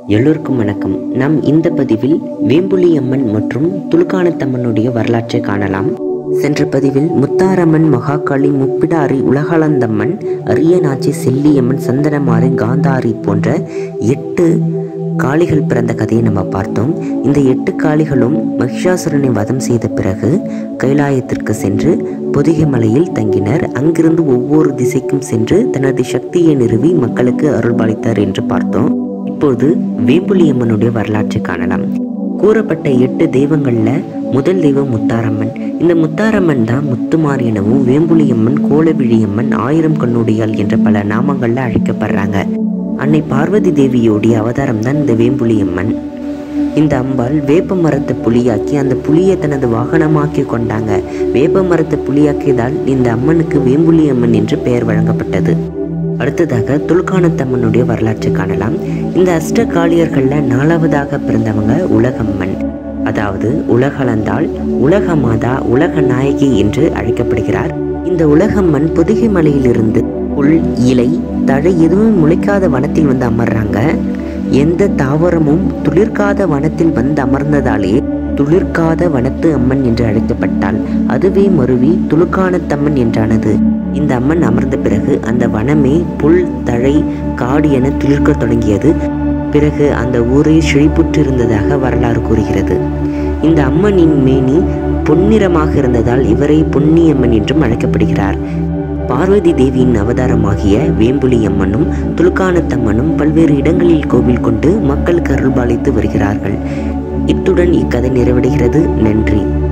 எல்லோருக்கும் வணக்கம் நாம் இந்த பதிவில் வேம்புலி அம்மன் மற்றும் துலுக்கானத்தம்மனுடைய வரலாற்றை காணலாம் சென்ற பதிவில் முத்தாரம்மன் மகாகாளி முப்பிடாரி உலகளந்தம்மன் அரியநாச்சி செல்லியம்மன் சந்தனமாரி காந்தாரி போன்ற எட்டு காளிகள் பிறந்த கதையை நம்ம பார்த்தோம் இந்த எட்டு காளிகளும் மகிஷாசுரனை வதம் செய்த பிறகு கைலாயத்திற்கு சென்று பொதிகை மலையில் தங்கினர் அங்கிருந்து ஒவ்வொரு திசைக்கும் சென்று தனது சக்தியை நிறுவி மக்களுக்கு அருள்பாலித்தார் என்று பார்த்தோம் இப்போது வேம்புலி அம்மனுடைய வரலாற்றை காணலாம் கூறப்பட்ட எட்டு தெய்வங்கள்ல முதல் தெய்வம் முத்தாரம்மன் இந்த முத்தாரம்மன் தான் முத்துமாரி எனவும் வேம்புலியம்மன் கோலவிழியம்மன் ஆயிரம் கண்ணுடையாள் என்ற பல நாமங்கள்ல அழைக்கப்படுறாங்க அன்னை பார்வதி தேவியோடைய அவதாரம் தான் இந்த வேம்புலியம்மன் இந்த அம்பாள் வேப்ப மரத்தை புலியாக்கி அந்த புலியை தனது வாகனமாக்கி கொண்டாங்க வேப்ப மரத்தை புலியாக்கியதால் இந்த அம்மனுக்கு வேம்புலி அம்மன் என்று பெயர் வழங்கப்பட்டது அடுத்ததாக துல்கானத்தம்மனுடைய வரலாற்றை காணலாம் இந்த அஷ்ட காளியர்களில் நாலாவதாக பிறந்தவங்க உலகம்மன் அதாவது உலகளந்தாள் உலக மாதா உலக நாயகி என்று அழைக்கப்படுகிறார் இந்த உலகம்மன் பொதிகை மலையிலிருந்து புல் இலை தழை எதுவும் முளைக்காத வனத்தில் வந்து அமர்றாங்க எந்த தாவரமும் துளிர்காத வனத்தில் வந்து அமர்ந்ததாலே துளிர்காத வனத்து அம்மன் என்று அழைக்கப்பட்டாள் அதுவே மருவி துலுக்கானத்தம்மன் என்றானது இந்த அம்மன் அமர்ந்த பிறகு அந்த வனமே புல் தழை காடு என துளிர்க்கத் தொடங்கியது பிறகு அந்த ஊரே செழிப்புற்று இருந்ததாக வரலாறு கூறுகிறது இந்த அம்மனின் மேனி பொன்னிறமாக இருந்ததால் இவரை பொன்னியம்மன் என்றும் அழைக்கப்படுகிறார் பார்வதி தேவியின் அவதாரமாகிய வேம்புலி அம்மனும் துலுக்கானத்தம்மனும் பல்வேறு இடங்களில் கோவில் கொண்டு மக்களுக்கு அருள்பாலித்து வருகிறார்கள் இத்துடன் இக்கதை நிறைவடைகிறது நன்றி